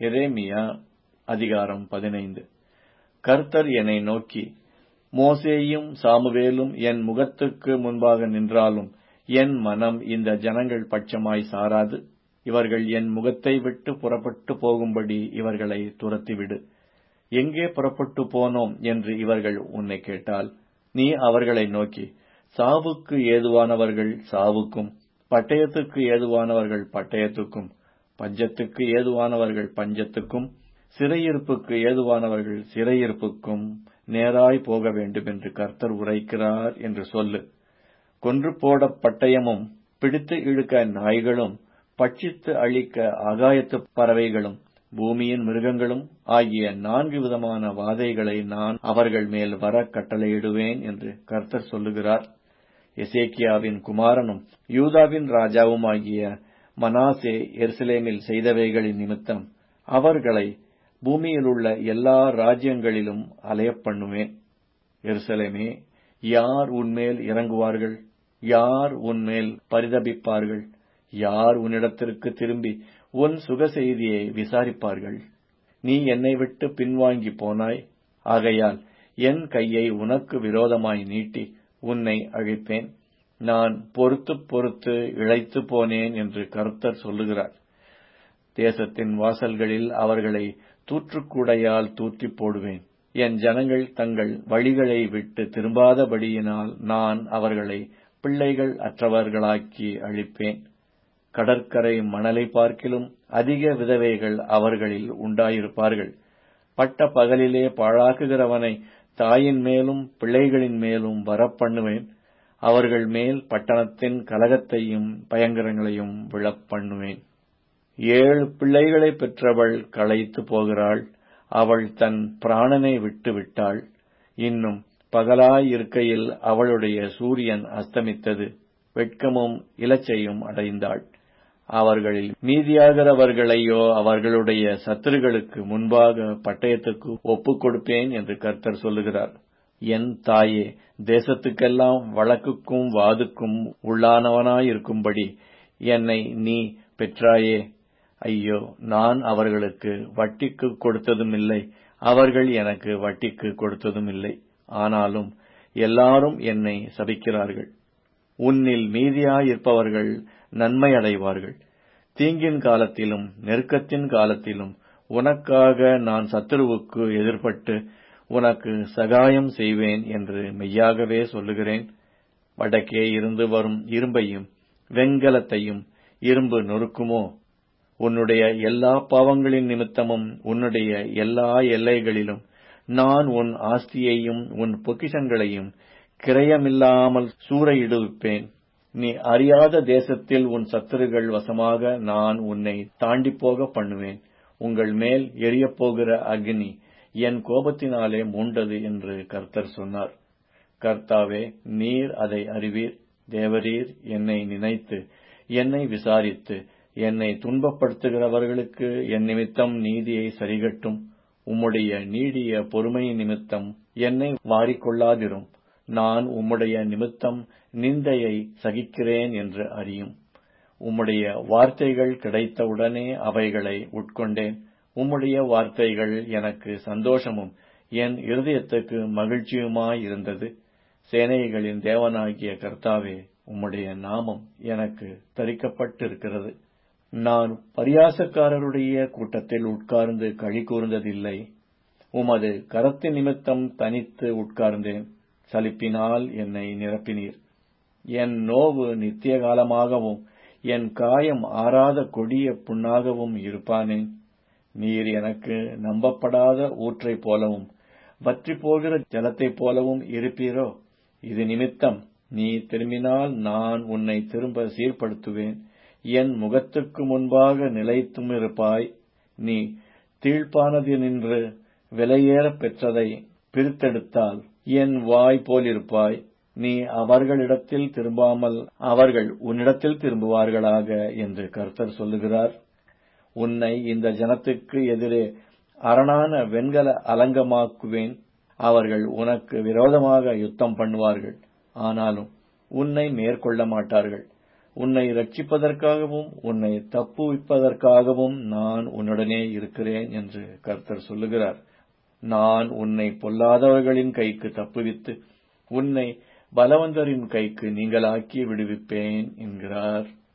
எரேமியா அதிகாரம் பதினைந்து கர்த்தர் என்னை நோக்கி மோசேயும் சாமுவேலும் என் முகத்துக்கு முன்பாக நின்றாலும் என் மனம் இந்த ஜனங்கள் பட்சமாய் சாராது இவர்கள் என் முகத்தை விட்டு புறப்பட்டு போகும்படி இவர்களை துரத்திவிடு எங்கே புறப்பட்டு போனோம் என்று இவர்கள் உன்னை கேட்டால் நீ அவர்களை நோக்கி சாவுக்கு ஏதுவானவர்கள் சாவுக்கும் பட்டயத்துக்கு ஏதுவானவர்கள் பட்டயத்துக்கும் பஞ்சத்துக்கு ஏதுவானவர்கள் பஞ்சத்துக்கும் சிறையிருப்புக்கு ஏதுவானவர்கள் சிறையிருப்புக்கும் நேராய் போக வேண்டும் என்று கர்த்தர் உரைக்கிறார் என்று சொல்லு கொன்று போட பட்டயமும் பிடித்து இழுக்க நாய்களும் பட்சித்து அழிக்க ஆகாயத்து பறவைகளும் பூமியின் மிருகங்களும் ஆகிய நான்கு விதமான வாதைகளை நான் அவர்கள் மேல் வர கட்டளையிடுவேன் என்று கர்த்தர் சொல்லுகிறார் எசேக்கியாவின் குமாரனும் யூதாவின் ராஜாவுமாகிய மனாசே எருசலேமில் செய்தவைகளின் நிமித்தம் அவர்களை பூமியிலுள்ள எல்லா ராஜ்யங்களிலும் அலையப் பண்ணுவேன் எருசலேமே யார் உன்மேல் இறங்குவார்கள் யார் உன்மேல் பரிதபிப்பார்கள் யார் உன்னிடத்திற்கு திரும்பி உன் சுக செய்தியை விசாரிப்பார்கள் நீ என்னை விட்டு பின்வாங்கி போனாய் ஆகையால் என் கையை உனக்கு விரோதமாய் நீட்டி உன்னை அழிப்பேன் நான் பொறுத்து பொறுத்து இழைத்து போனேன் என்று கர்த்தர் சொல்லுகிறார் தேசத்தின் வாசல்களில் அவர்களை தூற்றுக்கூடையால் தூற்றி போடுவேன் என் ஜனங்கள் தங்கள் வழிகளை விட்டு திரும்பாதபடியினால் நான் அவர்களை பிள்ளைகள் அற்றவர்களாக்கி அழிப்பேன் கடற்கரை மணலை பார்க்கிலும் அதிக விதவைகள் அவர்களில் உண்டாயிருப்பார்கள் பட்ட பகலிலே பாழாக்குகிறவனை தாயின் மேலும் பிள்ளைகளின் மேலும் வரப்பண்ணுவேன் அவர்கள் மேல் பட்டணத்தின் கலகத்தையும் பயங்கரங்களையும் விழப்பண்ணுவேன் ஏழு பிள்ளைகளை பெற்றவள் களைத்து போகிறாள் அவள் தன் பிராணனை விட்டு விட்டாள் இன்னும் பகலாயிருக்கையில் அவளுடைய சூரியன் அஸ்தமித்தது வெட்கமும் இலச்சையும் அடைந்தாள் அவர்களில் மீதியாகிறவர்களையோ அவர்களுடைய சத்துருகளுக்கு முன்பாக பட்டயத்துக்கு ஒப்புக் கொடுப்பேன் என்று கர்த்தர் சொல்லுகிறார் என் தாயே தேசத்துக்கெல்லாம் வழக்குக்கும் வாதுக்கும் உள்ளானவனாயிருக்கும்படி என்னை நீ பெற்றாயே ஐயோ நான் அவர்களுக்கு வட்டிக்கு கொடுத்ததும் இல்லை அவர்கள் எனக்கு வட்டிக்கு கொடுத்ததும் இல்லை ஆனாலும் எல்லாரும் என்னை சபிக்கிறார்கள் உன்னில் மீதியாயிருப்பவர்கள் நன்மை அடைவார்கள் தீங்கின் காலத்திலும் நெருக்கத்தின் காலத்திலும் உனக்காக நான் சத்துருவுக்கு எதிர்பட்டு உனக்கு சகாயம் செய்வேன் என்று மெய்யாகவே சொல்லுகிறேன் வடக்கே இருந்து வரும் இரும்பையும் வெண்கலத்தையும் இரும்பு நொறுக்குமோ உன்னுடைய எல்லா பாவங்களின் நிமித்தமும் உன்னுடைய எல்லா எல்லைகளிலும் நான் உன் ஆஸ்தியையும் உன் பொக்கிஷங்களையும் கிரயமில்லாமல் சூறையிடுவிப்பேன் நீ அறியாத தேசத்தில் உன் சத்துருகள் வசமாக நான் உன்னை தாண்டி போக பண்ணுவேன் உங்கள் மேல் எரியப்போகிற அக்னி என் கோபத்தினாலே மூண்டது என்று கர்த்தர் சொன்னார் கர்த்தாவே நீர் அதை அறிவீர் தேவரீர் என்னை நினைத்து என்னை விசாரித்து என்னை துன்பப்படுத்துகிறவர்களுக்கு என் நிமித்தம் நீதியை சரிகட்டும் உம்முடைய நீடிய பொறுமை நிமித்தம் என்னை வாரிக்கொள்ளாதிரும் நான் உம்முடைய நிமித்தம் நிந்தையை சகிக்கிறேன் என்று அறியும் உம்முடைய வார்த்தைகள் கிடைத்தவுடனே அவைகளை உட்கொண்டேன் உம்முடைய வார்த்தைகள் எனக்கு சந்தோஷமும் என் இருதயத்துக்கு மகிழ்ச்சியுமாயிருந்தது சேனைகளின் தேவனாகிய கர்த்தாவே உம்முடைய நாமம் எனக்கு தரிக்கப்பட்டிருக்கிறது நான் பரியாசக்காரருடைய கூட்டத்தில் உட்கார்ந்து களி கூர்ந்ததில்லை உமது கரத்தின் நிமித்தம் தனித்து உட்கார்ந்தேன் சலிப்பினால் என்னை நிரப்பினீர் என் நோவு நித்திய காலமாகவும் என் காயம் ஆறாத கொடிய புண்ணாகவும் இருப்பானேன் நீர் எனக்கு நம்பப்படாத ஊற்றைப் போலவும் வற்றி போகிற ஜலத்தைப் போலவும் இருப்பீரோ இது நிமித்தம் நீ திரும்பினால் நான் உன்னை திரும்ப சீர்படுத்துவேன் என் முகத்துக்கு முன்பாக நிலைத்தும் இருப்பாய் நீ தீழ்ப்பானதினின்று விலையேறப் பெற்றதை பிரித்தெடுத்தால் என் வாய் போலிருப்பாய் நீ அவர்களிடத்தில் திரும்பாமல் அவர்கள் உன்னிடத்தில் திரும்புவார்களாக என்று கர்த்தர் சொல்லுகிறார் உன்னை இந்த ஜனத்துக்கு எதிரே அரணான வெண்கல அலங்கமாக்குவேன் அவர்கள் உனக்கு விரோதமாக யுத்தம் பண்ணுவார்கள் ஆனாலும் உன்னை மேற்கொள்ள மாட்டார்கள் உன்னை ரட்சிப்பதற்காகவும் உன்னை தப்புவிப்பதற்காகவும் நான் உன்னுடனே இருக்கிறேன் என்று கர்த்தர் சொல்லுகிறார் நான் உன்னை பொல்லாதவர்களின் கைக்கு தப்புவித்து உன்னை பலவந்தரின் கைக்கு நீங்களாக்கி விடுவிப்பேன் என்கிறார்